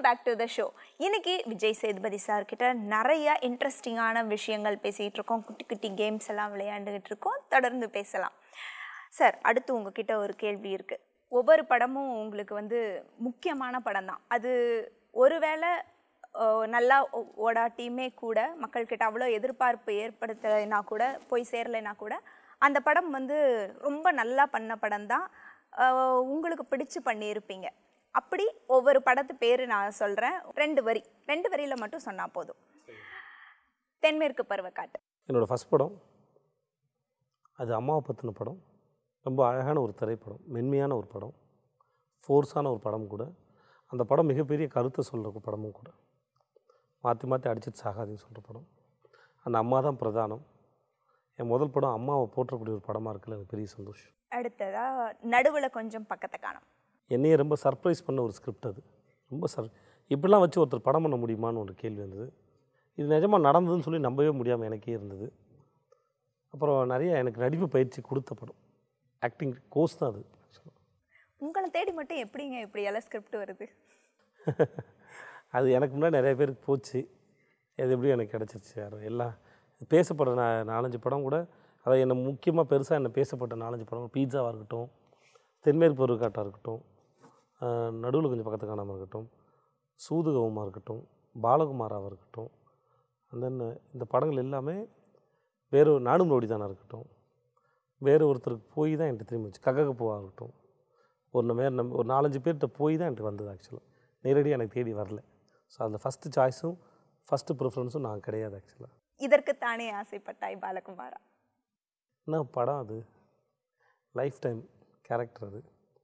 Back to the show இன்னைக்கு Vijay Sethupathi sir கிட்ட நிறைய இன்ட்ரெஸ்டிங்கான விஷயங்கள் பேசிகிட்டு இருக்கோம் குட்டி குட்டி கேம்ஸ் எல்லாம் விளையாண்டுகிட்டு இருக்கோம் தொடர்ந்து பேசலாம் சார் அடுத்து உங்ககிட்ட ஒரு கேள்வி இருக்குது ஒவ்வொரு படமும் உங்களுக்கு வந்து முக்கியமான படம் தான் அது ஒருவேளை அஹ், நல்லா ஓ- ஓடாட்டியுமே கூட மக்கள்கிட்ட அவ்வளோ எதிர்பார்ப்பு ஏற்படுத்தலைனா கூட போய் சேரலைனா கூட அந்த படம் வந்து ரொம்ப நல்லா பண்ண படம் தான் அஹ், உங்களுக்கு பிடிச்சு பண்ணியிருப்பீங்க அப்படி ஒவ்வொரு படத்து பேர் நான் சொல்கிறேன் ரெண்டு வரி ரெண்டு வரியில் மட்டும் சொன்னால் போதும் தென்மேற்கு பருவக்காட்டு என்னோடய ஃபஸ்ட் படம் அது அம்மாவை பற்றின படம் ரொம்ப அழகான ஒரு திரைப்படம் மென்மையான ஒரு படம் ஃபோர்ஸான ஒரு படம் கூட அந்த படம் மிகப்பெரிய கருத்தை சொல்கிற படமும் கூட மாற்றி மாற்றி அடிச்சிட்டு சாகாதுன்னு சொல்கிற படம் அந்த அம்மா தான் பிரதானம் என் முதல் படம் அம்மாவை போற்றக்கூடிய ஒரு படமாக இருக்குல்ல எனக்கு பெரிய சந்தோஷம் அடுத்ததா நடுவில் கொஞ்சம் பக்கத்தை காணும் என்னையே ரொம்ப சர்ப்ரைஸ் பண்ண ஒரு ஸ்கிரிப்ட் அது ரொம்ப சர் இப்படிலாம் வச்சு ஒருத்தர் படம் பண்ண முடியுமான்னு ஒரு கேள்வி வந்தது இது நிஜமாக நடந்ததுன்னு சொல்லி நம்பவே முடியாமல் எனக்கே இருந்தது அப்புறம் நிறைய எனக்கு நடிப்பு பயிற்சி கொடுத்த படம் ஆக்டிங் கோர்ஸ் தான் அது actually. உங்களை தேடி மட்டும் எப்படிங்க இப்படி எல்லாம் ஸ்கிரிப்ட் வருது அது எனக்கு முன்னாடி நிறைய பேருக்கு போச்சு அது எப்படி எனக்கு கிடச்சிருச்சு யாரும் எல்லாம் பேசப்படுற நா- நாலஞ்சு படம் கூட அதை என்னை முக்கியமாக பெருசாக என்னை பேசப்பட்ட நாலஞ்சு படம் பீட்சாவாக இருக்கட்டும் தென்மேற்கு பருவக்காட்டாக இருக்கட்டும் நடுவில் கொஞ்சம் பக்கத்து காணாமல் இருக்கட்டும் சூதுகவமாக இருக்கட்டும் பாலகுமாராவாக இருக்கட்டும் and then இந்த படங்கள் எல்லாமே வேறு ஒரு நாடும் ரோடி தானே இருக்கட்டும் வேறு ஒருத்தருக்கு போய் தான் என்கிட்ட திரும்பி வச்சு கக்கக பூவாக இருக்கட்டும் ஒரு நம்ம நம்ம ஒரு நாலஞ்சு பேர்கிட்ட போய் தான் எனக்கு வந்தது ஆக்சுவலாக நேரடியாக எனக்கு தேடி வரல ஸோ அதில் ஃபஸ்ட்டு சாய்ஸும் ஃபஸ்ட்டு ப்ரிஃபரன்ஸும் நான் கிடையாது ஆக்சுவலாக இதற்குத்தானே ஆசைப்பட்டாய் பாலகுமாரா என்ன படம் அது லைஃப் டைம் கேரக்டர் அது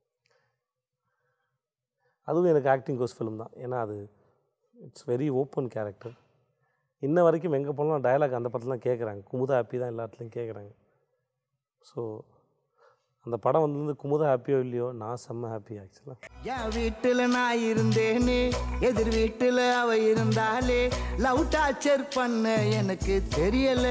அதுவும் எனக்கு ஆக்டிங் கோர்ஸ் ஃபிலிம் தான் ஏன்னா அது இட்ஸ் வெரி ஓப்பன் கேரக்டர் இன்ன வரைக்கும் எங்கே போனாலும் டயலாக் அந்த படத்துலாம் கேட்குறாங்க குமுதா ஹாப்பி தான் எல்லா இடத்துலையும் கேட்குறாங்க ஸோ அந்த படம் வந்து குமுதா ஹாப்பியோ இல்லையோ நான் செம்ம ஹாப்பி ஆக்சுவலாக என் வீட்டுல நான் இருந்தேனே எதிர் வீட்டுல அவ இருந்தாலே லவ் டார்ச்சர் பண்ண எனக்கு தெரியல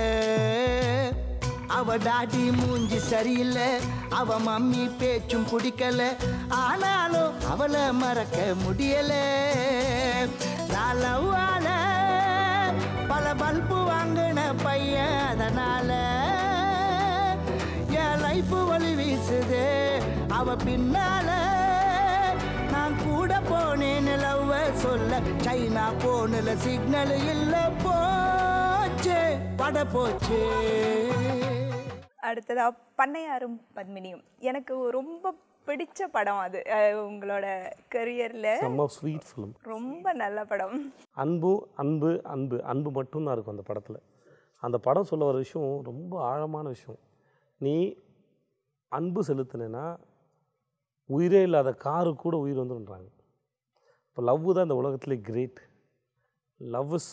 அவ டாடி மூஞ்சி சரியில்லை அவ மம்மி பேச்சும் பிடிக்கல ஆனாலும் அவளை மறக்க முடியல நான் லவ்வால பல பல்பு வாங்கின பையன் அதனால என் லைஃப் வழி வீசுது அவ பின்னால நான் கூட போனேன் லவ்வ சொல்ல சைனா போனல சிக்னல் இல்ல போச்சு பட போச்சு அடுத்ததா பண்ணையாரும் பத்மினியும் எனக்கு ரொம்ப பிடிச்ச படம் அது அஹ், உங்களோட கரியரில் செம்ம ஸ்வீட் ஃபிலிம் ரொம்ப நல்ல படம் அன்பு அன்பு அன்பு அன்பு மட்டும்தான் இருக்கும் அந்த படத்தில் அந்த படம் சொல்ல வர விஷயம் ரொம்ப ஆழமான விஷயம் நீ அன்பு செலுத்தினேன்னா உயிரே இல்லாத காரு கூட உயிர் வந்துன்றாங்க இப்போ லவ் தான் இந்த உலகத்திலே great love is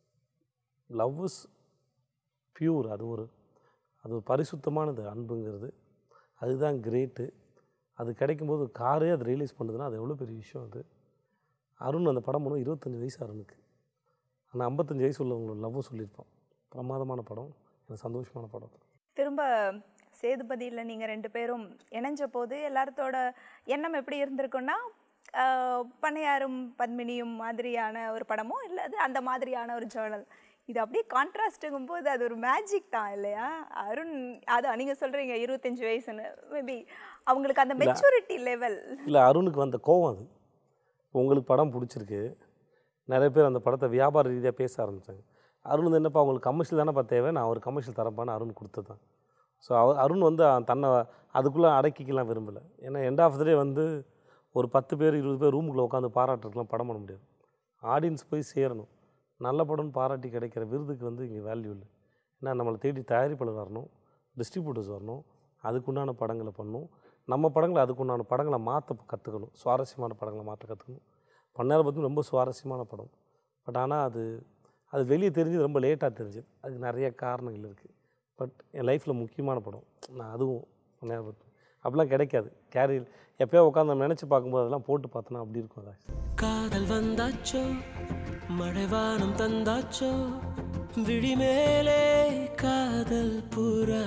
love is pure அது ஒரு அது ஒரு பரிசுத்தமானது அன்புங்கிறது அதுதான் கிரேட்டு அது கிடைக்கும்போது காரே அது ரியலைஸ் பண்ணுதுன்னா அது எவ்வளோ பெரிய விஷயம் அது அருண் அந்த படம் பண்ணும் இருபத்தஞ்சி வயசு அருணுக்கு ஆனால் ஐம்பத்தஞ்சு வயசு உள்ளவங்களோட லவ்வும் சொல்லியிருப்பான் பிரமாதமான படம் எனக்கு சந்தோஷமான படம் திரும்ப சேதுபதியில் நீங்கள் ரெண்டு பேரும் இணைஞ்ச போது எல்லாத்தோட எண்ணம் எப்படி இருந்திருக்குன்னா ஆஹ், பண்ணையாரும் பத்மினியும் மாதிரியான ஒரு படமோ இல்லை அது அந்த மாதிரியான ஒரு ஜேர்னல் இது அப்படியே கான்ட்ராஸ்ட்டுங்கும் போது அது ஒரு மேஜிக் தான் இல்லையா அருண் அதான் நீங்கள் சொல்கிறீங்க இருபத்தஞ்சு வயசுன்னு மேபி அவங்களுக்கு அந்த மெச்சூரிட்டி லெவல் இல்லை அருணுக்கு வந்த கோவம் அது உங்களுக்கு படம் பிடிச்சிருக்கு நிறைய பேர் அந்த படத்தை வியாபார ரீதியாக பேச ஆரம்பித்தாங்க அருண் வந்து என்னப்பா அவங்களுக்கு கமர்ஷியல் தானேப்பா தேவை நான் ஒரு கமர்ஷியல் தரப்பான்னு அருண் கொடுத்தது தான் ஸோ அவ அருண் வந்து அவன் தன்னை அதுக்குள்ளே அடக்கிக்கலாம் விரும்பலை ஏன்னா எண்ட் ஆஃப் த டே வந்து ஒரு பத்து பேர் இருபது பேர் ரூமுக்குள்ளே உட்காந்து பாராட்டுறதுக்குலாம் படம் பண்ண முடியாது ஆடியன்ஸ் போய் சேரணும் நல்ல படம்னு பாராட்டி கிடைக்கிற விருதுக்கு வந்து இங்கே வேல்யூ இல்லை ஏன்னா நம்மளை தேடி தயாரிப்பாளர் வரணும் டிஸ்ட்ரிபியூட்டர்ஸ் வரணும் அதுக்குண்டான படங்களை பண்ணணும் நம்ம படங்களை அதுக்குண்டான படங்களை மாற்ற கற்றுக்கணும் சுவாரஸ்யமான படங்களை மாற்ற கற்றுக்கணும் பண்ணார பற்றி ரொம்ப சுவாரஸ்யமான படம் பட் ஆனால் அது அது வெளியே தெரிஞ்சது ரொம்ப லேட்டாக தெரிஞ்சது அதுக்கு நிறைய காரணங்கள் இருக்குது பட் என் லைஃப்பில் முக்கியமான படம் நான் அதுவும் பண்ணார பற்றி அப்படிலாம் கிடைக்காது கேரியர் எப்போயோ உட்காந்து நம்ம நினச்சி பார்க்கும்போது அதெல்லாம் போட்டு பார்த்தோன்னா அப்படி இருக்கும் அது காதல் வந்தாச்சோ மழைவானம் தந்தாச்சோ விழிமேலே காதல் புறா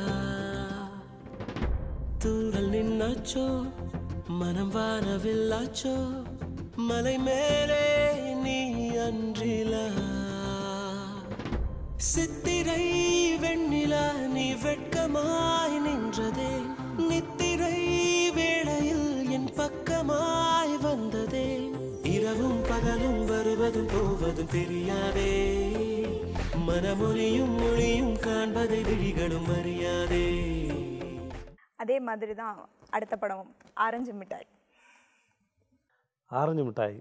தூரல் நின்னாச்சோ மனம் வானவில்லாச்சோ மலை மேலே நீ அன்றிலா சித்திரை வெண்ணிலா நீ வெட்கமாய் நின்றதே நித்திரை வேளையில் என் பக்கமாய் வந்ததே இரவும் பகலும் வருவதும் போவதும் தெரியாதே மனமொழியும் மொழியும் காண்பதை விழிகளும் அறியாதே அதே மாதிரி தான் அடுத்த படம் ஆரஞ்சு மிட்டாய் ஆரஞ்சு மிட்டாய்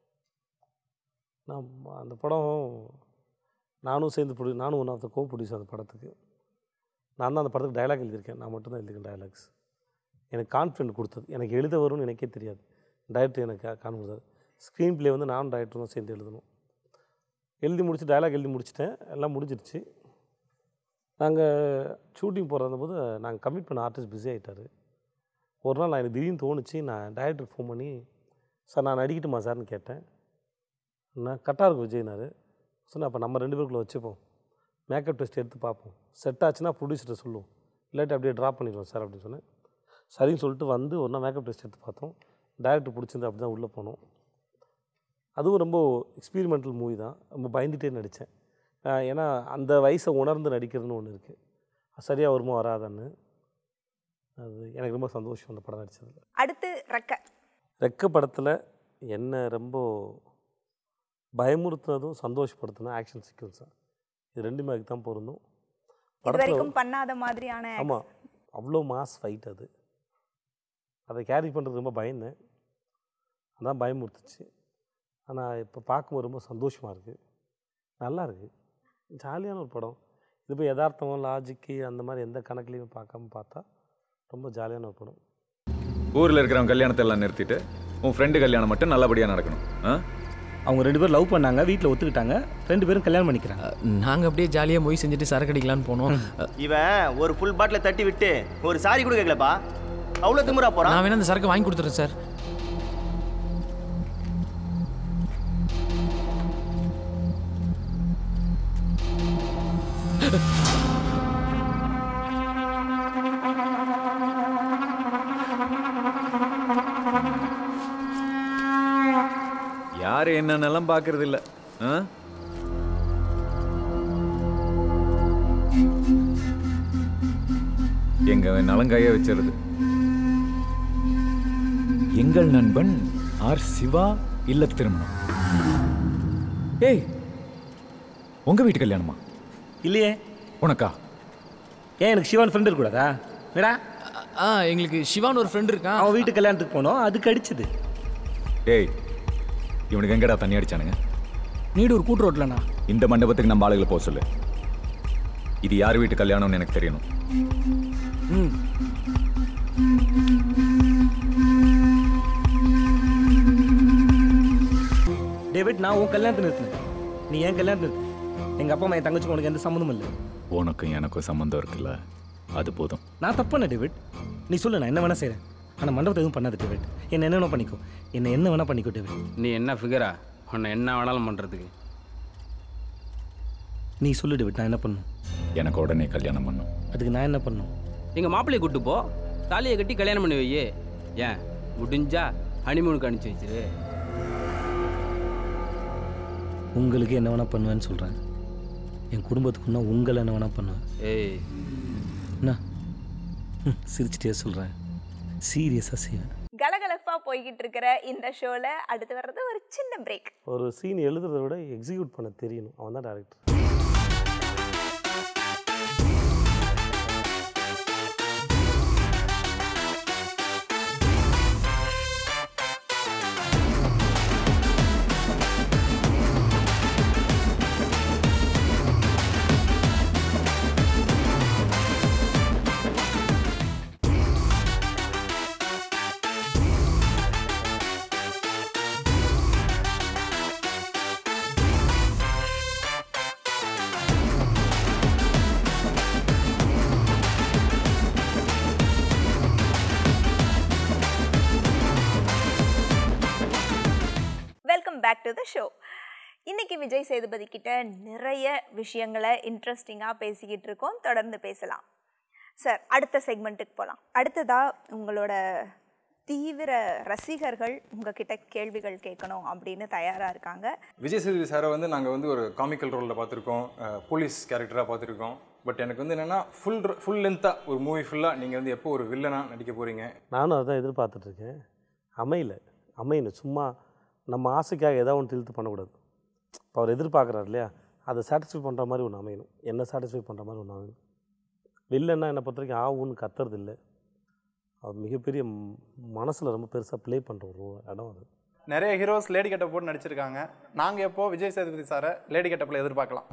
நான் அந்த படம் நானும் சேர்ந்து ப்ரொடியூ நானும் one of the co producer அந்த படத்துக்கு நான் தான் அந்த படத்துக்கு டயலாக் எழுதியிருக்கேன் நான் மட்டும் தான் எழுதியிருக்கேன் டயலாக்ஸ் எனக்கு கான்ஃபிடென்ட் கொடுத்தது எனக்கு எழுத வரும்னு எனக்கே தெரியாது டைரக்டர் எனக்கு கான்ஃபிடன்ஸ் ஸ்க்ரீன் ப்ளே வந்து நானும் டைரக்டரும் தான் சேர்ந்து எழுதணும் எழுதி முடிச்சு டயலாக் எழுதி முடிச்சிட்டேன் எல்லாம் முடிஞ்சிருச்சு நாங்கள் ஷூட்டிங் போகிறத போது நாங்கள் கமிட் பண்ண ஆர்டிஸ்ட் பிஸி ஆகிட்டார் ஒரு நாள் நான் எனக்கு திடீர்னு தோணுச்சு நான் டைரக்டருக்கு ஃபோன் பண்ணி சார் நான் நடிக்கட்டுமா சார்னு கேட்டேன் நான் கரெக்டாக இருக்கும் விஜய்னாரு சொன்னேன் அப்போ நம்ம ரெண்டு பேருக்குள்ள வச்சுப்போம் மேக்கப் டெஸ்ட் எடுத்து பார்ப்போம் செட் ஆச்சுன்னா ப்ரொடியூசர்கிட்ட சொல்லுவோம் இல்லாட்டி அப்படியே ட்ராப் பண்ணிடுவோம் சார் அப்படின்னு சொன்னேன் சரின்னு சொல்லிட்டு வந்து ஒரு நாள் மேக்கப் டெஸ்ட் எடுத்து பார்த்தோம் டேரக்டர் பிடிச்சிருந்து அப்படி தான் உள்ளே போனோம் அதுவும் ரொம்ப எக்ஸ்பீரிமெண்டல் மூவி தான் ரொம்ப பயந்துட்டே நடித்தேன் ஏன்னா அந்த வயசை உணர்ந்து நடிக்கிறதுன்னு ஒன்று இருக்குது சரியாக வருமா வராதான்னு அது எனக்கு ரொம்ப சந்தோஷம் அந்த படம் நடித்ததில் அடுத்து ரெக்க ரெக்க படத்தில் என்ன ரொம்ப பயமுறுத்துனதும் சந்தோஷப்படுத்தின ஆக்ஷன் சீக்வன்ஸ் தான் இது ரெண்டுமே அதுக்கு தான் பொருந்தும் இது வரைக்கும் பண்ணாத மாதிரியான ஆமாம் அவ்வளோ மாஸ் ஃபைட் அது அதை கேரி பண்ணுறது ரொம்ப பயந்தேன் அதான் பயமுறுத்துச்சு ஆனால் இப்போ பார்க்கும்போது ரொம்ப சந்தோஷமாக இருக்குது நல்லா இருக்குது ஜாலியான ஒரு படம் இது போய் யதார்த்தம் லாஜிக்கு அந்த மாதிரி எந்த கணக்குலையும் பார்க்காம பார்த்தா ரொம்ப ஜாலியான ஒரு படம் ஊரில் இருக்கிறவன் கல்யாணத்தை எல்லாம் நிறுத்திட்டு உன் ஃப்ரெண்டு கல்யாணம் மட்டும் நல்லபடியாக நடக்கணும் ஆ அவங்க ரெண்டு பேரும் லவ் பண்ணாங்க வீட்டில் ஒத்துக்கிட்டாங்க ரெண்டு பேரும் கல்யாணம் பண்ணிக்கிறாங்க நாங்கள் அப்படியே ஜாலியாக மொய் செஞ்சுட்டு சரக்கு அடிக்கலான்னு போனோம் இவன் ஒரு ஃபுல் பாட்டில தட்டி விட்டு ஒரு சாரி கூட கேட்கலப்பா அவ்வளோ திமுறா போறான் நான் வேணா அந்த சரக்கு வாங்கி கொடுத்துறேன் சார் யார் என்னன்னெல்லாம் பார்க்கறது இல்ல ஆ எங்க வேணாலும் கைய வச்சிருது எங்கள் நண்பன் ஆர் சிவா இல்ல திருமணம் ஏய் உங்க வீட்டு கல்யாணமா இல்லையே உனக்கா ஏன் எனக்கு சிவான் ஃப்ரெண்ட் இருக்கக்கூடாதா வேடா ஆ எங்களுக்கு சிவான் ஒரு ஃப்ரெண்ட் இருக்கான் அவன் வீட்டு கல்யாணத்துக்கு போனோம் அதுக்கு அடிச்சது ஏய் இவனுக்கு எங்கடா தண்ணி அடிச்சானுங்க நீடூர் கூட்டு ரோட்லண்ணா இந்த மண்டபத்துக்கு நம்ம ஆளுகளை போக சொல்லு இது யார் வீட்டு கல்யாணம்னு எனக்கு தெரியணும் டேவிட் நான் உன் கல்யாணத்தை நிறுத்தினேன் நீ ஏன் கல்யாணத்தை நிறுத்து எங்கள் அப்பா அம்மா என் தங்கச்சிக்கு உனக்கு எந்த சம்மந்தமும் இல்லை உனக்கும் எனக்கும் சம்மந்தம் இருக்குல்ல அது போதும் நான் தப்பான டேவிட் நீ சொல்லு நான் என்ன வேணா செய்கிறேன் ஆனால் மண்டபத்தை எதுவும் பண்ணாது டேவிட் என்ன என்ன வேணா பண்ணிக்கோ என்ன என்ன வேணா பண்ணிக்கோ டேவிட் நீ என்ன ஃபிகரா உன்னை என்ன வேணாலும் பண்ணுறதுக்கு நீ சொல்லு டேவிட் நான் என்ன பண்ணும் எனக்கு உடனே கல்யாணம் பண்ணும் அதுக்கு நான் என்ன பண்ணும் எங்கள் மாப்பிள்ளையை கூட்டு போ தாலியை கட்டி கல்யாணம் பண்ணி வையே ஏன் முடிஞ்சா ஹனிமூனுக்கு அனுப்பிச்சி வச்சிரு உங்களுக்கு என்ன வேணா பண்ணுவேன்னு சொல்கிறேன் என் குடும்பத்துக்குன்னா உங்களை என்ன வேணா பண்ணுவேன் ஏய் என்ன ம், சிரிச்சிட்டே சொல்கிறேன் சீரியஸாக செய்வேன் கலகலப்பா போய்கிட்டு இருக்கிற இந்த ஷோல அடுத்து வர்றது ஒரு சின்ன பிரேக் ஒரு சீன் எழுதுறதை விட எக்ஸிக்யூட் பண்ண தெரியணும் அவன் தான் director welcome back to the show இன்னைக்கு விஜய் சேதுபதி கிட்ட நிறைய விஷயங்களை இன்ட்ரெஸ்டிங்காக பேசிக்கிட்டு இருக்கோம் தொடர்ந்து பேசலாம் சார் அடுத்த செக்மெண்ட்டுக்கு போகலாம் அடுத்ததா உங்களோட தீவிர ரசிகர்கள் உங்ககிட்ட கேள்விகள் கேட்கணும் அப்படின்னு தயாராக இருக்காங்க விஜய் சேதுபதி சாரை வந்து நாங்கள் வந்து ஒரு காமிக்கல் ரோலில் பார்த்துருக்கோம் போலீஸ் கேரக்டராக பார்த்துருக்கோம் பட் எனக்கு வந்து என்னென்னா ஃபுல் ஃபுல் லென்த்தாக ஒரு மூவி ஃபுல்லாக நீங்கள் வந்து எப்போ ஒரு வில்லனாக நடிக்க போகிறீங்க நானும் அதான் எதிர்பார்த்துட்ருக்கேன் அமையல அமையணும் சும்மா நம்ம ஆசைக்காக ஏதாவது ஒன்று இழுத்து பண்ணக்கூடாது இப்போ அவர் எதிர்பார்க்குறாரு இல்லையா அதை சாட்டிஸ்ஃபை பண்ணுற மாதிரி ஒன்று அமையணும் என்ன சாட்டிஸ்ஃபை பண்ணுற மாதிரி ஒன்று அமையணும் வில்லன்னா என்னை பொறுத்த வரைக்கும் ஆவுன்னு கத்துறது இல்லை அவர் மிகப்பெரிய மனசில் ரொம்ப பெருசாக ப்ளே பண்ணுற ஒரு இடம் அது நிறைய ஹீரோஸ் லேடி கெட்டப் போட்டு நடிச்சிருக்காங்க நாங்கள் எப்போ விஜய் சேதுபதி சாரை லேடி கெட்டப்பில் எதிர்பார்க்கலாம்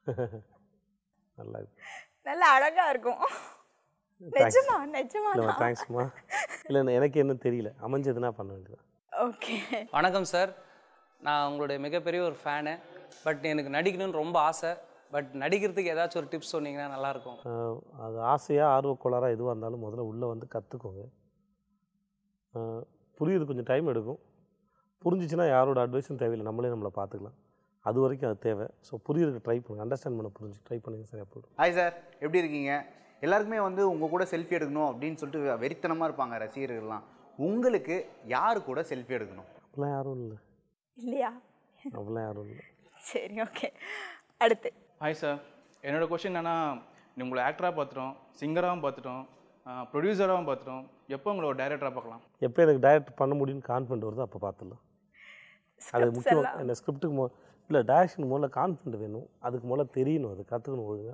நல்லா இருக்கு நல்ல அழகா இருக்கும் நிஜமா நிஜமா இல்லை தேங்க்ஸ்மா இல்லை எனக்கு என்ன தெரியல அமைஞ்சதுன்னா பண்ண வேண்டியது ஓகே வணக்கம் சார் நான் உங்களுடைய மிகப்பெரிய ஒரு ஃபேனு பட் எனக்கு நடிக்கணும்னு ரொம்ப ஆசை பட் நடிக்கிறதுக்கு ஏதாச்சும் ஒரு டிப்ஸ் சொன்னீங்கன்னா நல்லாயிருக்கும் ஆஹ் அது ஆசையாக ஆர்வக்கோளாறாக எதுவாக இருந்தாலும் முதல்ல உள்ளே வந்து கற்றுக்கோங்க புரியுது கொஞ்சம் டைம் எடுக்கும் புரிஞ்சிச்சுன்னா யாரோட அட்வைஸும் தேவையில்லை நம்மளே நம்மளை பார்த்துக்கலாம் அது வரைக்கும் அது தேவை ஸோ புரியறதுக்கு ட்ரை பண்ணுங்க அண்டர்ஸ்டாண்ட் பண்ண புரிஞ்சு ட்ரை பண்ணுங்க சரியாக போய்டும் ஹாய் சார் எப்படி இருக்கீங்க எல்லாருக்குமே வந்து உங்கள் கூட செல்ஃபி எடுக்கணும் அப்படின்னு சொல்லிட்டு வெறித்தனமாக இருப்பாங்க ரசிகர்கள்லாம் உங்களுக்கு யார் கூட செல்ஃபி எடுக்கணும் அப்படிலாம் யாரும் இல்லை இல்லையா அப்படிலாம் யாரும் இல்லை சரி ஓகே அடுத்து ஹாய் சார் என்னோட கொஷின் என்னன்னா உங்களை ஆக்டராக பார்த்துட்டோம் சிங்கராகவும் பார்த்துட்டோம் ப்ரொடியூசராகவும் பார்த்துட்டோம் எப்போ உங்களை ஒரு டைரக்டராக பார்க்கலாம் எப்போ எனக்கு டைரக்ட் பண்ண முடியும்னு கான்ஃபிடென்ட் வருதோ அப்போ பார்த்துடலாம் அது Scripts முக்கியம் எல்லாம். இந்த ஸ்கிரிப்டுக்கு மோ இல்லை டேரக்ஷன் முதல்ல கான்ஃபிடென்ட் வேணும் அதுக்கு முதல்ல தெரியணும் அது கற்றுக்கணும் ஒழுங்கா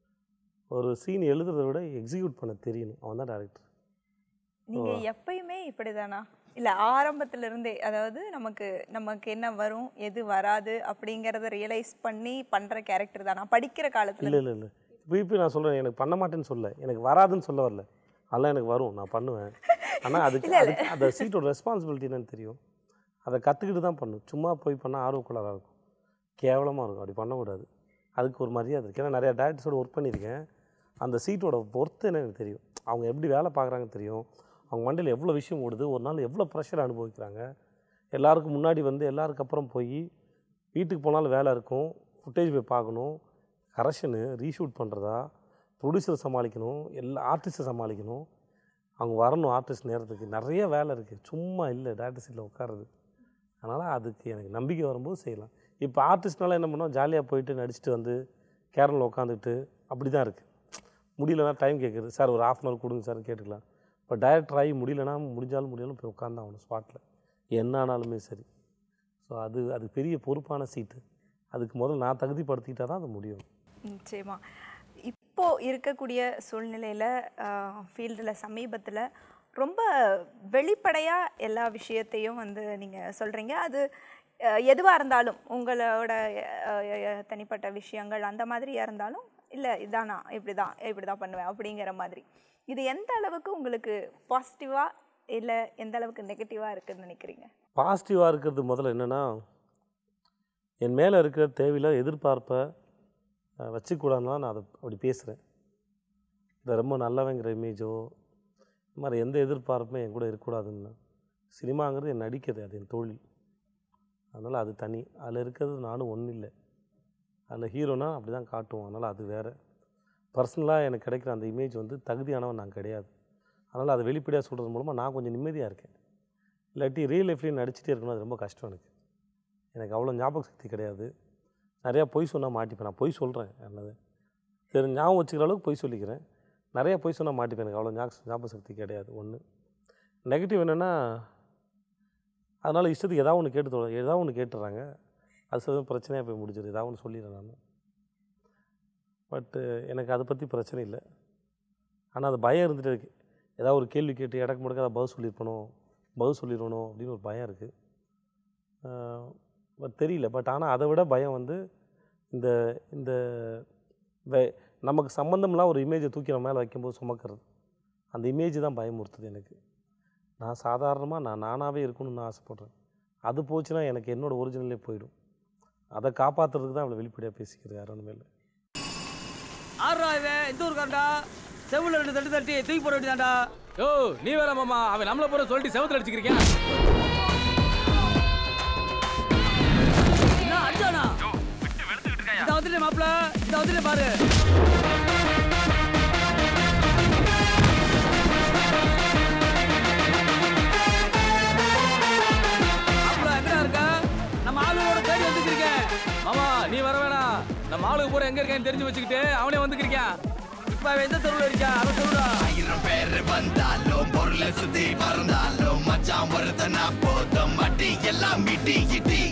ஒரு சீன் எழுதுறதை விட எக்ஸிக்யூட் பண்ண தெரியணும் அவன் தான் டேரக்டர் நீங்க எப்பயுமே இப்படிதானா இல்ல ஆரம்பத்துல இருந்தே அதாவது நமக்கு நமக்கு என்ன வரும் எது வராது அப்படிங்கறத ரியலைஸ் பண்ணி பண்ற கேரக்டர் தானா படிக்கிற காலத்துல இல்லை இல்லை இல்லை இப்போ இப்போ நான் சொல்கிறேன் எனக்கு பண்ண மாட்டேன்னு சொல்ல எனக்கு வராதுன்னு சொல்ல வரல அதெல்லாம் எனக்கு வரும் நான் பண்ணுவேன் ஆனால் அதுக்கு இல்ல, இல்ல. அதுக்கு அந்த சீட்டோட ரெஸ்பான்சிபிலிட்டி என்னன்னு தெரியும் அதை கற்றுக்கிட்டு தான் பண்ணும் சும்மா போய் பண்ணால் ஆர்வக்குள்ளாராக இருக்கும் கேவலமாக இருக்கும் அப்படி பண்ணக்கூடாது அதுக்கு ஒரு மரியாதை இருக்குது ஏன்னா நிறையா டேரக்டர்ஸோட ஒர்க் பண்ணியிருக்கேன் அந்த சீட்டோட ஒர்த்து என்ன எனக்கு தெரியும் அவங்க எப்படி வேலை பார்க்குறாங்கன்னு தெரியும் அவங்க மண்டையில் எவ்வளோ விஷயம் ஓடுது ஒரு நாள் எவ்வளோ ப்ரெஷர் அனுபவிக்கிறாங்க எல்லாருக்கும் முன்னாடி வந்து எல்லாருக்கு அப்புறம் போய் வீட்டுக்கு போனாலும் வேலை இருக்கும் ஃபுட்டேஜ் போய் பார்க்கணும் கரெக்ஷனு ரீஷூட் பண்ணுறதா ப்ரொடியூசரை சமாளிக்கணும் எல்லா ஆர்டிஸ்ட்டை சமாளிக்கணும் அவங்க வரணும் ஆர்டிஸ்ட் நேரத்துக்கு நிறைய வேலை இருக்குது சும்மா இல்லை டேரக்டர் சீட்டில் உட்காருறது அதனால் அதுக்கு எனக்கு நம்பிக்கை வரும்போது செய்யலாம் இப்போ ஆர்டிஸ்ட்னால என்ன பண்ணோம் ஜாலியாக போயிட்டு நடிச்சுட்டு வந்து கேரளில் உட்காந்துட்டு அப்படி தான் இருக்குது முடியலன்னா டைம் கேட்குது சார் ஒரு ஆஃப் அன் ஹவர் கொடுங்க சார் கேட்டுக்கலாம் இப்போ டைரக்டர் ஆகி முடியலன்னா முடிஞ்சாலும் முடியலும் போய் உட்காந்து ஆகணும் ஸ்பாட்டில் என்ன ஆனாலுமே சரி ஸோ அது அது பெரிய பொறுப்பான சீட்டு அதுக்கு முதல்ல நான் தகுதிப்படுத்திக்கிட்டால் தான் அது முடியும் நிச்சயமா இப்போ இருக்கக்கூடிய சூழ்நிலையில் ஃபீல்டில் சமீபத்தில் ரொம்ப வெளிப்படையாக எல்லா விஷயத்தையும் வந்து நீங்கள் சொல்கிறீங்க அது எதுவாக இருந்தாலும் உங்களோட அஹ், அஹ், தனிப்பட்ட விஷயங்கள் அந்த மாதிரியாக இருந்தாலும் இல்லை இதானா இப்படி தான் இப்படி தான் பண்ணுவேன் அப்படிங்கிற மாதிரி இது எந்த அளவுக்கு உங்களுக்கு பாசிட்டிவாக இல்லை எந்த அளவுக்கு நெகட்டிவாக இருக்குன்னு நினைக்கிறீங்க பாசிட்டிவாக இருக்கிறது முதல்ல என்னென்னா என் மேலே இருக்கிற தேவையில்ல எதிர்பார்ப்பை அஹ், வச்சுக்கூடாதுன்னா நான் அதை அப்படி பேசுகிறேன் இந்த ரொம்ப நல்லவங்கிற இமேஜோ இந்த மாதிரி எந்த எதிர்பார்ப்புமே என் கூட இருக்கக்கூடாதுன்னு சினிமாங்கிறது என் நடிக்கிறது அது என் தொழில் அதனால் அது தனி அதில் இருக்கிறது நானும் ஒன்றும் இல்லை அதில் ஹீரோனா அப்படி தான் காட்டுவோம் அதனால் அது வேறு பர்சனலாக எனக்கு கிடைக்கிற அந்த இமேஜ் வந்து தகுதியானவன் நான் கிடையாது அதனால் அதை வெளிப்படையாக சொல்கிறது மூலமாக நான் கொஞ்சம் நிம்மதியாக இருக்கேன் இல்லாட்டி ரியல் லைஃப்லேயும் நடிச்சிட்டே இருக்கணும் அது ரொம்ப கஷ்டம் எனக்கு எனக்கு அவ்வளோ ஞாபக சக்தி கிடையாது நிறையா பொய் சொன்னால் மாட்டிப்பேன் நான் பொய் சொல்கிறேன் என்னது சரி ஞாபகம் வச்சுக்கிற அளவுக்கு பொய் சொல்லிக்கிறேன் நிறையா பொய் சொன்னால் மாட்டிப்பேன் எனக்கு அவ்வளோ ஞாபக ஞாபக சக்தி கிடையாது ஒன்று நெகட்டிவ் என்னென்னா அதனால் இஷ்டத்துக்கு ஏதாவது ஒன்று கேட்டு தொலை ஏதாவது ஒன்று கேட்டுறாங்க அது சில பிரச்சனையாக போய் முடிஞ்சிடும் ஏதாவது ஒன்று சொல்லிடுறேன் நான் பட்டு எனக்கு அதை பற்றி பிரச்சனை இல்லை ஆனால் அது பயம் இருந்துகிட்டே இருக்குது ஏதாவது ஒரு கேள்வி கேட்டு இடக்கு முடக்க அதை பதில் சொல்லியிருப்பணும் பதில் சொல்லிடணும் அப்படின்னு ஒரு பயம் இருக்குது பட் தெரியல பட் ஆனால் அதை விட பயம் வந்து இந்த இந்த வே நமக்கு சம்மந்தம்லாம் ஒரு இமேஜை தூக்கி நம்ம மேலே வைக்கும்போது சுமக்கிறது அந்த இமேஜ் தான் பயமுறுத்துது எனக்கு நான் சாதாரணமாக நான் நானாகவே இருக்கணும்னு நான் ஆசைப்பட்றேன் அது போச்சுன்னா எனக்கு என்னோடய ஒரிஜினலே போயிடும் அதை காப்பாற்றுறதுக்கு தான் அவளை வெளிப்படையாக பேசிக்கிறது யாரும் மேலே ஆறுரூவா இவன் இந்த ஊருக்காரன்டா செவுல ரெண்டு தட்டு தட்டி தூக்கி போட வேண்டியதாண்டா யோ நீ வேற மாமா அவன் நம்மள போற சொல்லிட்டு செவத்துல அடிச்சுக்கிறீங்க என்ன அடிச்சானா இத வந்துட்டு மாப்பிள இத வந்துட்டு பாரு பூரா எங்க இருக்கான்னு தெரிஞ்சு வச்சுக்கிட்டு அவனே வந்துக்கிறியான் இப்ப அவன் எந்த தெருவுல இருக்கா அவன் சொல்லுடா ஆயிரம் பேர் வந்தாலும் பொருளை சுத்தி பறந்தாலும் மச்சான் ஒருத்தனா போதும் அடி எல்லாம் இடி இடி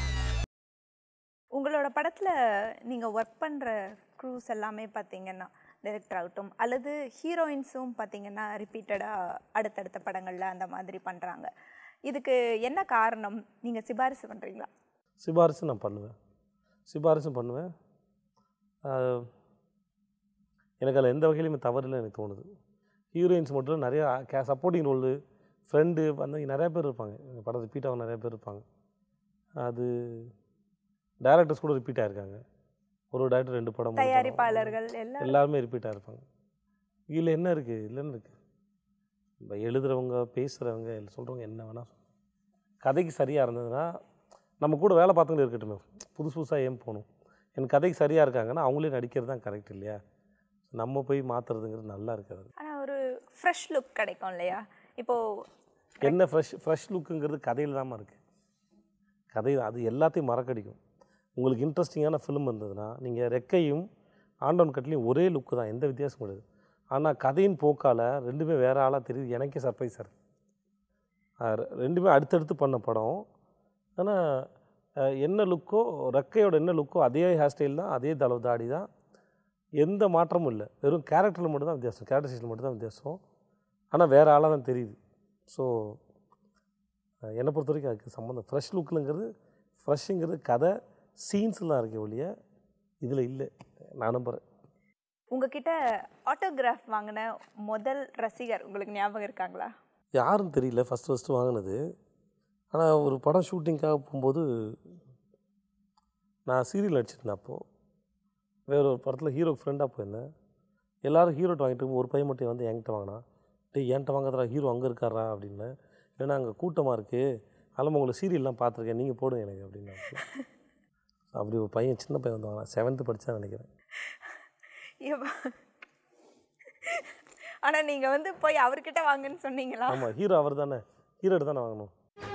உங்களோட படத்தில் நீங்கள் ஒர்க் பண்ணுற க்ரூஸ் எல்லாமே பார்த்தீங்கன்னா டைரக்டர் ஆகட்டும் அல்லது ஹீரோயின்ஸும் பார்த்தீங்கன்னா ரிப்பீட்டடாக அடுத்தடுத்த படங்களில் அந்த மாதிரி பண்ணுறாங்க இதுக்கு என்ன காரணம் நீங்கள் சிபாரிசு பண்ணுறீங்களா சிபாரிசு நான் பண்ணுவேன் சிபாரிசும் பண்ணுவேன் ஆஹ், எனக்கு அதில் எந்த வகையிலுமே தவறில்லை எனக்கு தோணுது ஹீரோயின்ஸ் மட்டும் இல்ல, நிறையா கே சப்போர்ட்டிங் ரோலு ஃப்ரெண்டு அந்த நிறைய பேர் இருப்பாங்க எங்கள் படம் ரிப்பீட் ஆக நிறைய பேர் இருப்பாங்க அது டேரக்டர்ஸ் கூட ரிப்பீட் ஆகிருக்காங்க ஒரு ஒரு டேரக்டர் ரெண்டு படம் மூணு படம். தயாரிப்பாளர்கள் எல்லாம் எல்லாருமே ரிப்பீட் ஆகிருப்பாங்க இதில் என்ன இருக்குது இல்லைன்னு இருக்குது இப்போ எழுதுகிறவங்க பேசுகிறவங்க சொல்கிறவங்க என்ன வேணால் கதைக்கு சரியாக இருந்ததுன்னா நம்ம கூட வேலை பார்த்துக்கிட்டு இருக்கட்டும் புதுசு புதுசாக ஏன் போகணும் எனக்கு கதைக்கு சரியாக இருக்காங்கன்னா அவங்களே நடிக்கிறது தான் கரெக்ட் இல்லையா நம்ம போய் மாற்றுறதுங்கிறது நல்லா இருக்காது ஆனால் ஒரு ஃப்ரெஷ் லுக் கிடைக்கும் இல்லையா இப்போது என்ன ஃப்ரெஷ் ஃப்ரெஷ் லுக்குங்கிறது கதையில் தாம்மா இருக்குது கதை அது எல்லாத்தையும் மறக்கடிக்கும் உங்களுக்கு இன்ட்ரெஸ்டிங்கான ஃபிலிம் இருந்ததுன்னா நீங்கள் ரெக்கையும் ஆண்டவன் கட்லையும் ஒரே லுக்கு தான் எந்த வித்தியாசமும் கிடையாது ஆனால் கதையின் போக்கால் ரெண்டுமே வேறு ஆளாக தெரியுது எனக்கே சர்ப்ரைஸாக இருக்குது ரெண்டுமே அடுத்தடுத்து பண்ண படம் ஆனால் என்ன லுக்கோ ரெக்கையோட என்ன லுக்கோ அதே ஹேர் ஸ்டைல் தான் அதே தளவு தாடி தான் எந்த மாற்றமும் இல்லை வெறும் கேரக்டரில் மட்டும் தான் வித்தியாசம் கேரக்டரைசேஷன் மட்டும் தான் வித்தியாசம் ஆனால் வேறு ஆளாக தான் தெரியுது ஸோ என்னை பொறுத்த வரைக்கும் அதுக்கு சம்மந்தம் ஃப்ரெஷ் லுக்குங்கிறது ஃப்ரெஷ்ஷுங்கிறது கதை சீன்ஸ்லாம் இருக்கே ஒழிய இதில் இல்லை நான் நம்புகிறேன் உங்ககிட்ட ஆட்டோகிராஃப் வாங்கின முதல் ரசிகர் உங்களுக்கு ஞாபகம் இருக்காங்களா யாருன்னு தெரியல ஃபஸ்ட்டு ஃபஸ்ட்டு வாங்கினது ஆனால் ஒரு படம் ஷூட்டிங்காக போகும்போது நான் சீரியல் நடிச்சிருந்தேன் அப்போது வேற ஒரு படத்தில் ஹீரோ ஃப்ரெண்டாக போயிருந்தேன் எல்லோரும் ஹீரோட்ட வாங்கிட்டு இருக்கும்போது ஒரு பையன் மட்டும் வந்து என்கிட்ட வாங்கினா டேய் என்கிட்ட வாங்காதடா ஹீரோ அங்கே இருக்காரா அப்படின்னு இல்லைன்னா அங்கே கூட்டமாக இருக்குது அதில் உங்களை சீரியல்லாம் பார்த்துருக்கேன் நீங்கள் போடுங்க எனக்கு அப்படின்னாங்க அப்படி ஒரு பையன் சின்ன பையன் வந்து வாங்கினா செவன்த்து படித்தா நினைக்கிறேன் ஆனால் நீங்கள் வந்து போய் அவர்கிட்ட வாங்கன்னு சொன்னீங்களா ஆமாம் ஹீரோ அவர் தானே ஹீரோட்ட தானே வாங்கணும்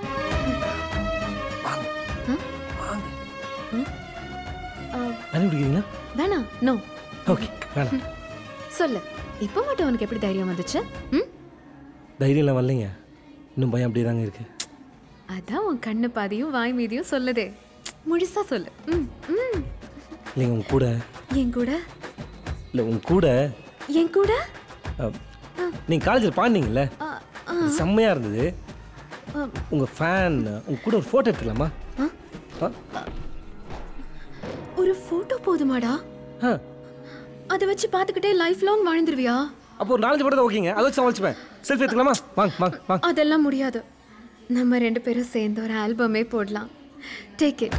தண்ணி குடிக்கிறீங்களா வேணாம் நோ ஓகே வேணாம் சொல்லு இப்போ மட்டும் உனக்கு எப்படி தைரியம் வந்துச்சு ம் தைரியம்லாம் வரலைங்க இன்னும் பயம் அப்படியே தாங்க இருக்கு அதான் உன் கண்ணு பாதியும் வாய் மீதியும் சொல்லுதே முழுசா சொல்லு ம் ம் இல்லைங்க உங்க கூட என் கூட இல்லை உங்க கூட என் கூட நீங்கள் காலேஜில் பாடினீங்கல்ல ஆ, ஆ, அது செம்மையா இருந்தது ஆ, உங்கள் ஃபேன் உங்க கூட ஒரு ஃபோட்டோ எடுத்துக்கலாமா ஆ? ஒரு போட்டோ போதுமாடா ஆ. அதை வச்சு பார்த்துக்கிட்டே லைஃப் லாங் வாழ்ந்துருவியா அப்போ ஒரு நாலஞ்சு படம் ஓகேங்க அதை வச்சு சமாளிச்சுப்பேன் செல்ஃபி எடுத்துக்கலாமா வாங்க வாங்க வாங்க அதெல்லாம் முடியாது நம்ம ரெண்டு பேரும் சேர்ந்து ஒரு ஆல்பமே போடலாம் டேக் இட்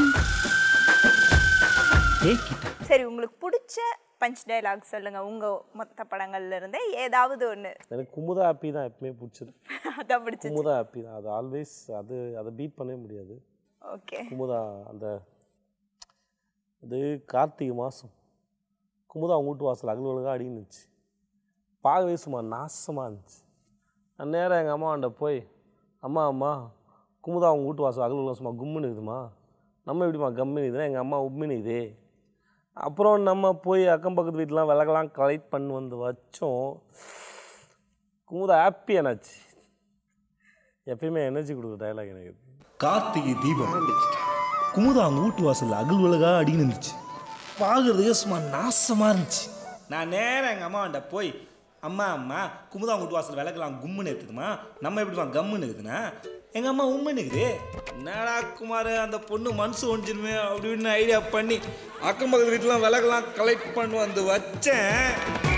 சரி உங்களுக்கு பிடிச்ச பஞ்ச் டயலாக் சொல்லுங்க உங்க மொத்த படங்கள்ல இருந்தே ஏதாவது ஒன்று எனக்கு குமுதா ஹாப்பி தான் எப்பவுமே பிடிச்சது அதான் பிடிச்சது குமுதா ஹாப்பி தான் அது ஆல்வேஸ் அது அதை பீட் பண்ணவே முடியாது ஓகே குமுதா அந்த இது கார்த்திகை மாதம் குமுதா அவங்க வீட்டு வாசல் அகல் அடின்னுச்சு பார்க்கவே சும்மா நாசமாக இருந்துச்சு நான் நேராக எங்கள் அம்மாண்ட போய் அம்மா அம்மா குமுதா அவங்க வீட்டு வாசல் அகல் சும்மா கும்முன்னு இருக்குதுமா நம்ம எப்படிம்மா கம்முன்னு இருக்குதுன்னா எங்கள் அம்மா உம்மின்னு இதே அப்புறம் நம்ம போய் அக்கம் பக்கத்து வீட்டிலாம் விலகலாம் கலெக்ட் பண்ணி வந்து வச்சோம் குமுதா ஹாப்பி என்னாச்சு எப்பயுமே எனர்ஜி கொடுக்குற டைலாக் எனக்கு இது. கார்த்திகை தீபம் குமுதா அவங்க வீட்டு வாசல்ல அகல் உலகா அடின்னு இருந்துச்சு பார்க்கறதுக்கே சும்மா நாசமாக இருந்துச்சு நான் நேராக எங்கள் அம்மாண்ட போய் அம்மா அம்மா குமுதா அவங்க வீட்டு வாசல் விளக்கலாம் கும்முன்னு இருக்குதுமா நம்ம எப்படிமா கம்முன்னு இருக்குதுன்னா எங்கள் அம்மா உம்முன்னு இருக்குது என்னடா குமார் அந்த பொண்ணு மனசு ஒழிஞ்சிருமே அப்படின்னு ஐடியா பண்ணி அக்கம் பக்கத்து வீட்டுலாம் விளக்கலாம் கலெக்ட் பண்ணி வந்து வச்சேன்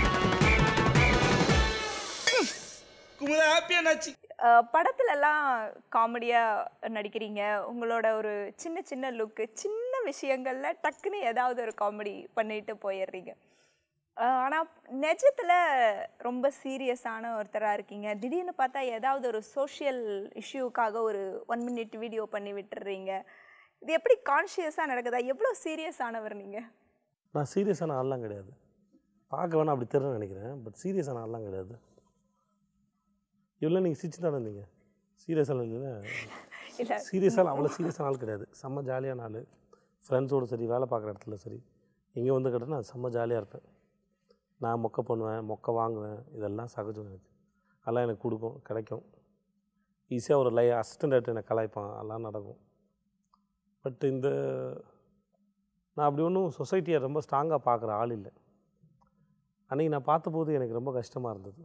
குமுதா ஹாப்பியாக நாச்சு அஹ், படத்துலலாம் காமெடியாக நடிக்கிறீங்க உங்களோட ஒரு சின்ன சின்ன லுக்கு சின்ன விஷயங்கள்ல டக்குன்னு ஏதாவது ஒரு காமெடி பண்ணிட்டு போயிடுறீங்க ஆனால் நிஜத்தில் ரொம்ப சீரியஸான ஒருத்தராக இருக்கீங்க திடீர்னு பார்த்தா ஏதாவது ஒரு சோஷியல் இஷ்யூக்காக ஒரு ஒன் மினிட் வீடியோ பண்ணி விட்டுறீங்க இது எப்படி கான்ஷியஸாக நடக்குதா எவ்வளோ சீரியஸானவர் நீங்கள் நான் சீரியஸான ஆள்லாம் கிடையாது பார்க்க வேணா அப்படி தெரியும் நினைக்கிறேன் பட் சீரியஸான ஆள்லாம் கிடையாது இவ்வளோ நீங்கள் சிரிச்சு தானே இருந்தீங்க சீரியஸான இல்ல. இல்லை சீரியஸான அவ்வளோ சீரியஸான ஆள் கிடையாது செம்ம ஜாலியான ஆள் ஃப்ரெண்ட்ஸோடு சரி வேலை பார்க்குற இடத்துல சரி இங்கே வந்து கேட்டால் நான் செம்ம ஜாலியாக இருப்பேன் நான் மொக்க பண்ணுவேன் மொக்க வாங்குவேன் இதெல்லாம் சகஜம் எனக்கு அதெல்லாம் எனக்கு கொடுக்கும் கிடைக்கும் ஈஸியாக ஒரு லை அசிஸ்டண்ட் என்னை கலாய்ப்பான் அதெல்லாம் நடக்கும் பட் இந்த நான் அப்படி ஒன்றும் சொசைட்டியை ரொம்ப ஸ்ட்ராங்காக பார்க்குற ஆள் இல்லை அன்றைக்கி நான் பார்த்தபோது எனக்கு ரொம்ப கஷ்டமாக இருந்தது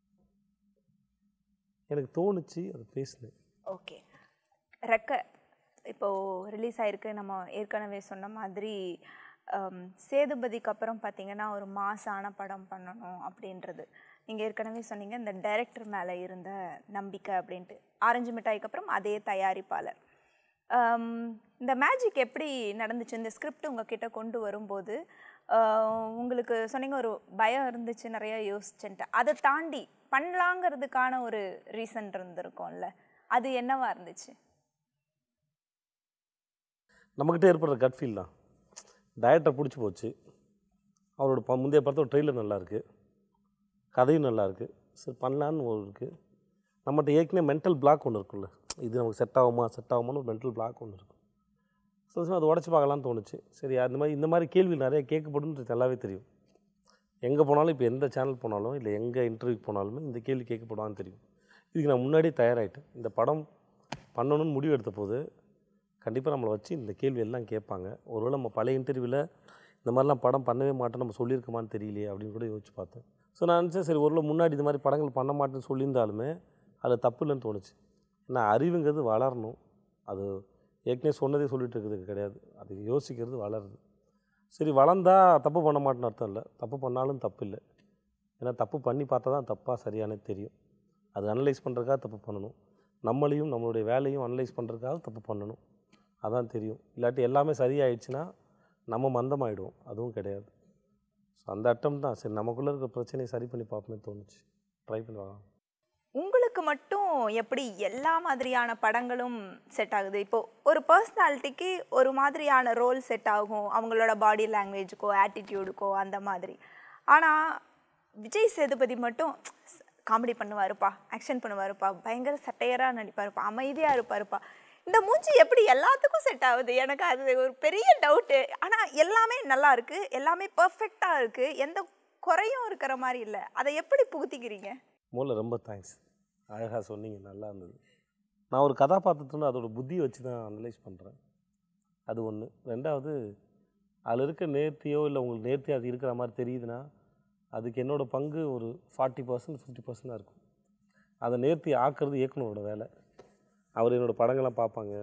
எனக்கு தோணுச்சு அது பேசினேன் ஓகே ரெக்க இப்போது ரிலீஸ் ஆயிருக்கு நம்ம ஏற்கனவே சொன்ன மாதிரி ஹம், சேதுபதிக்கு அப்புறம் பார்த்தீங்கன்னா ஒரு மாசான படம் பண்ணணும் அப்படின்றது நீங்கள் ஏற்கனவே சொன்னீங்க இந்த டைரக்டர் மேலே இருந்த நம்பிக்கை அப்படின்ட்டு ஆரஞ்சு மிட்டாய்க்கு அப்புறம் அதே தயாரிப்பாளர் ஹம், இந்த மேஜிக் எப்படி நடந்துச்சு இந்த ஸ்கிரிப்ட் உங்ககிட்ட கொண்டு வரும்போது ஆஹ், உங்களுக்கு சொன்னீங்க ஒரு பயம் இருந்துச்சு நிறைய யோசிச்சுன்ட்டு அதை தாண்டி பண்ணலாங்கிறதுக்கான ஒரு ரீசன் இருந்திருக்கும்ல அது என்னவா இருந்துச்சு நம்மக்கிட்ட ஏற்படுற கட் ஃபீல் தான் டயட்டை பிடிச்சி போச்சு அவரோட ப முந்தைய படத்தோட ட்ரெய்லர் நல்லாயிருக்கு கதையும் நல்லாயிருக்கு சரி பண்ணலான்னு ஒரு இருக்குது நம்மகிட்ட ஏற்கனவே மென்டல் பிளாக் ஒன்று இருக்குல்ல இது நமக்கு செட் ஆகுமா செட் ஆகுமான்னு ஒரு மென்டல் பிளாக் ஒன்று இருக்கும் ஸோ அதை உடச்சி பார்க்கலான்னு தோணுச்சு சரி அந்த மாதிரி இந்த மாதிரி கேள்வி நிறைய கேட்கப்படுன்றது நல்லாவே தெரியும் எங்கே போனாலும் இப்போ எந்த சேனல் போனாலும் இல்லை எங்கே இன்டர்வியூ போனாலுமே இந்த கேள்வி கேட்கப்படுவான்னு தெரியும் இதுக்கு நான் முன்னாடியே தயாராகிட்டேன் இந்த படம் பண்ணணும்னு முடிவு எடுத்த போது கண்டிப்பாக நம்மளை வச்சு இந்த கேள்வி எல்லாம் கேட்பாங்க ஒருவேளை நம்ம பழைய இன்டர்வியூவில் இந்த மாதிரிலாம் படம் பண்ணவே மாட்டோம் நம்ம சொல்லியிருக்கோமான்னு தெரியலையே அப்படின்னு கூட யோசிச்சு பார்த்தேன் ஸோ நான் நினச்சேன் சரி ஒருவேளை முன்னாடி இந்த மாதிரி படங்கள் பண்ண மாட்டேன்னு சொல்லியிருந்தாலுமே அது தப்பு இல்லைன்னு தோணுச்சு ஏன்னா அறிவுங்கிறது வளரணும் அது ஏற்கனவே சொன்னதே சொல்லிட்டு இருக்கிறது கிடையாது அது யோசிக்கிறது வளருது சரி வளர்ந்தா தப்பு பண்ண மாட்டேன்னு அர்த்தம் இல்லை தப்பு பண்ணாலும் தப்பு இல்லை ஏன்னா தப்பு பண்ணி பார்த்தா தான் தப்பாக சரியானது தெரியும் அது அனலைஸ் பண்ணுறதுக்காக தப்பு பண்ணணும் நம்மளையும் நம்மளுடைய வேலையும் அனலைஸ் பண்ணுறதுக்காக தப்பு பண்ணணும் அதான் தெரியும் இல்லாட்டி எல்லாமே சரியாயிடுச்சுன்னா நம்ம மந்தமாயிடுவோம் அதுவும் கிடையாது ஸோ அந்த அட்டம் தான் சரி நமக்குள்ளே இருக்கிற பிரச்சனையை சரி பண்ணி பார்ப்போமே தோணுச்சு ட்ரை பண்ணி பார்க்கலாம் உங்களுக்கு மட்டும் எப்படி எல்லா மாதிரியான படங்களும் செட் ஆகுது இப்போ ஒரு பர்சனாலிட்டிக்கு ஒரு மாதிரியான ரோல் செட் ஆகும் அவங்களோட பாடி லாங்குவேஜுக்கோ ஆட்டிடியூடுக்கோ அந்த மாதிரி ஆனால் விஜய் சேதுபதி மட்டும் காமெடி பண்ணுவாருப்பா ஆக்ஷன் பண்ணுவாருப்பா பயங்கர சட்டையராக நடிப்பாருப்பா அமைதியாக இருப்பாருப்பா இந்த மூஞ்சி எப்படி எல்லாத்துக்கும் செட் ஆகுது எனக்கு அது ஒரு பெரிய டவுட்டு ஆனால் எல்லாமே நல்லா இருக்கு எல்லாமே பர்ஃபெக்டாக இருக்கு எந்த குறையும் இருக்கிற மாதிரி இல்லை அதை எப்படி புகுத்திக்கிறீங்க மூல ரொம்ப தேங்க்ஸ் அழகாக சொன்னீங்க நல்லா இருந்தது நான் ஒரு கதாபாத்திரத்தோட அதோட புத்தியை வச்சு தான் அனலைஸ் பண்ணுறேன் அது ஒன்று ரெண்டாவது அதில் இருக்க நேர்த்தியோ இல்லை உங்களுக்கு நேர்த்தி அது இருக்கிற மாதிரி தெரியுதுன்னா அதுக்கு என்னோட பங்கு ஒரு ஃபார்ட்டி பர்சன்ட் ஃபிஃப்டி பர்சன்டாக இருக்கும் அதை நேர்த்தி ஆக்குறது இயக்குனரோட வேலை அவர் என்னோடய படங்கள்லாம் பார்ப்பாங்க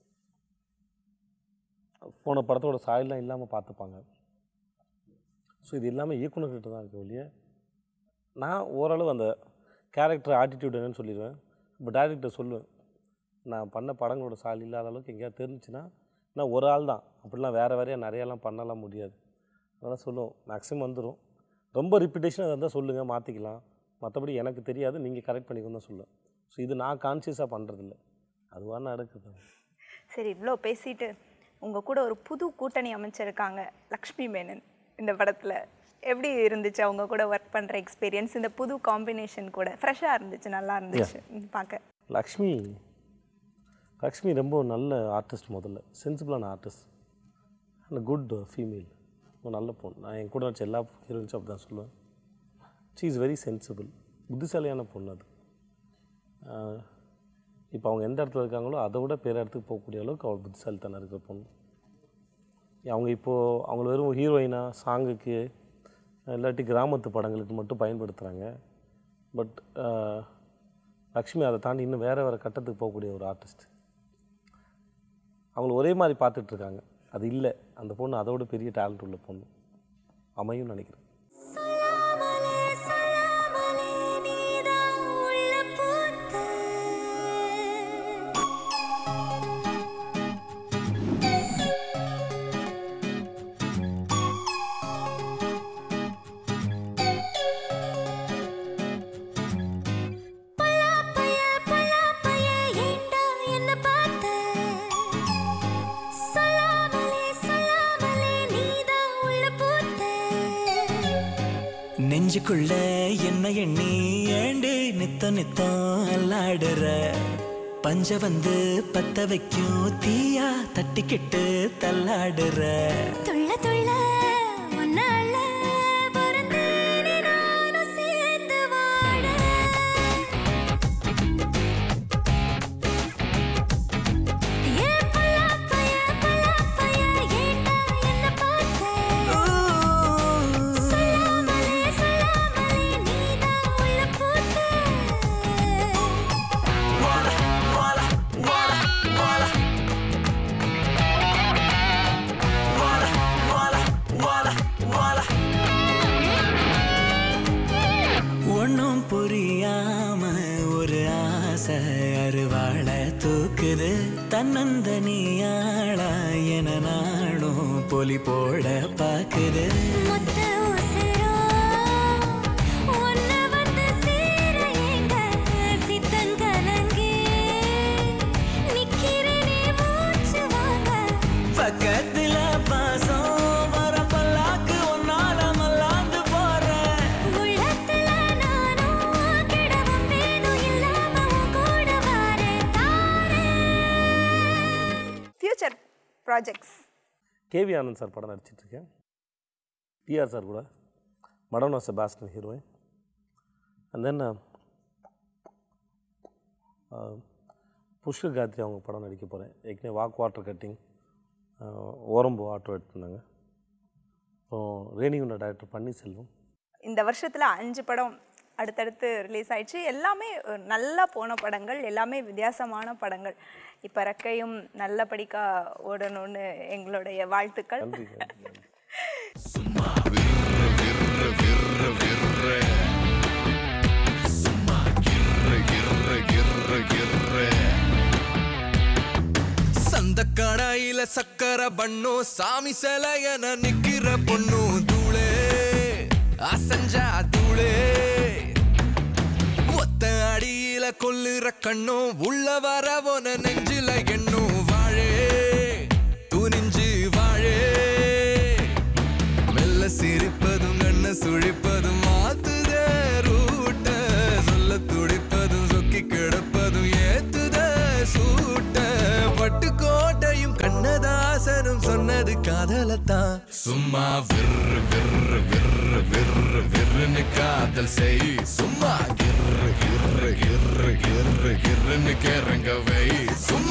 போன படத்தோட சாயல்லாம் இல்லாமல் பார்த்துப்பாங்க ஸோ இது எல்லாமே இயக்குனர்கிட்ட தான் இருக்கு ஒழிய நான் ஓரளவு அந்த கேரக்டர் ஆட்டிடியூட் என்னன்னு சொல்லிடுவேன் இப்போ டேரக்டர் சொல்லுவேன் நான் பண்ண படங்களோட சால் இல்லாத அளவுக்கு எங்கேயாவது தெரிஞ்சுன்னா நான் ஒரு ஆள் தான் அப்படிலாம் வேறு வேறையாக நிறையாலாம் பண்ணலாம் முடியாது அதனால் சொல்லுவோம் மேக்ஸிமம் வந்துடும் ரொம்ப ரிப்பிட்டேஷன் இருந்தால் சொல்லுங்கள் மாற்றிக்கலாம் மற்றபடி எனக்கு தெரியாது நீங்கள் கரெக்ட் பண்ணிக்கணும் தான் சொல்லுவேன் ஸோ இது நான் கான்சியஸாக பண்ணுறதில்ல அதுவாக நடக்குது சரி இவ்வளோ பேசிட்டு உங்கள் கூட ஒரு புது கூட்டணி அமைச்சிருக்காங்க லக்ஷ்மி மேனன் இந்த படத்தில் எப்படி இருந்துச்சு அவங்க கூட ஒர்க் பண்ணுற எக்ஸ்பீரியன்ஸ் இந்த புது காம்பினேஷன் கூட ஃப்ரெஷ்ஷாக இருந்துச்சு நல்லா இருந்துச்சு பார்க்க லக்ஷ்மி லக்ஷ்மி ரொம்ப நல்ல ஆர்டிஸ்ட் முதல்ல சென்சிபிளான ஆர்டிஸ்ட் அண்ட் குட் ஃபீமேல் ரொம்ப நல்ல பொண்ணு நான் என் கூட நடிச்ச எல்லா ஹீரோயின்ஸும் அப்படி தான் சொல்லுவேன் ஷீ இஸ் வெரி சென்சிபிள் புத்திசாலியான பொண்ணு அது இப்போ அவங்க எந்த இடத்துல இருக்காங்களோ அதை விட பேர இடத்துக்கு போகக்கூடிய அளவுக்கு அவள் புத்திசாலித்தனம் இருக்கிற பொண்ணு அவங்க இப்போது அவங்கள வெறும் ஹீரோயினாக சாங்குக்கு இல்லாட்டி கிராமத்து படங்களுக்கு மட்டும் பயன்படுத்துகிறாங்க பட் லக்ஷ்மி அதை தாண்டி இன்னும் வேறு வேறு கட்டத்துக்கு போகக்கூடிய ஒரு ஆர்டிஸ்ட் அவங்கள ஒரே மாதிரி பார்த்துட்ருக்காங்க அது இல்லை அந்த பொண்ணு அதோட பெரிய டேலண்ட் உள்ள பொண்ணு அமையும் நினைக்கிறேன் நெஞ்சுக்குள்ள என்ன எண்ணி ஏண்டு நித்த நித்தம் அல்லாடுற பஞ்ச வந்து பத்த வைக்கும் தீயா தட்டிக்கிட்டு தள்ளாடுற துள்ள துள்ள ஒன்னும் புரியாம ஒரு ஆசை அருவாள தூக்குது தன்னந்த நீயாளா என நாளும் பொலி போட பாக்குது பக்கத்துல பாசம் வர பல்லாக்கு ஒன்னால மல்லாந்து போறேன் future projects KV Anand sir படம் நடிச்சிட்ருக்கேன் டிஆர் சார் கூட Madonna Sebastian heroine and then Pushkar Gayathri அவங்க படம் நடிக்க போகிறேன் ஏற்கனவே வாக் வாட்டர் கட்டிங் ஓரம்பு ஆட்டோ எடுத்திருந்தாங்க அப்புறம் ரேணிகுண்ட டைரக்டர் பன்னீர்செல்வம் இந்த வருஷத்தில் அஞ்சு படம் அடுத்தடுத்து ரிலீஸ் ஆயிடுச்சு எல்லாமே ஒரு நல்லா போன படங்கள் எல்லாமே வித்தியாசமான படங்கள் இப்போ ரெக்கையும் நல்லபடிக்கா ஓடணும்னு எங்களுடைய வாழ்த்துக்கள் சந்த கடாயில சக்கர பண்ணோ சாமி சிலையன நிக்கிற பொண்ணு தூளே அசஞ்சா தூளே ஒத்த அடியில கொல்லுற கண்ணோ உள்ள வரவோன நெஞ்சில எண்ணும் வாழே துணிஞ்சு வாழே மெல்ல சிரிப்பதும் கண்ண சுழிப்பதும் மாத்துதே ரூட்ட சொல்ல துடிப்பதும் சொக்கி கிடப்பதும் ஏத்துதே சூட்ட பட்டு கோட்டையும் கண்ணதாசனும் சொன்னது காதலத்தான் சும்மா விர்ரு விர்ரு விர்ரு விர்ரு விர்ருன்னு காதல் செய் சும்மா கிர்ரு கிர்ரு கிர்ரு கிர்ரு கிர்ருன்னு கிறங்க வை சும்மா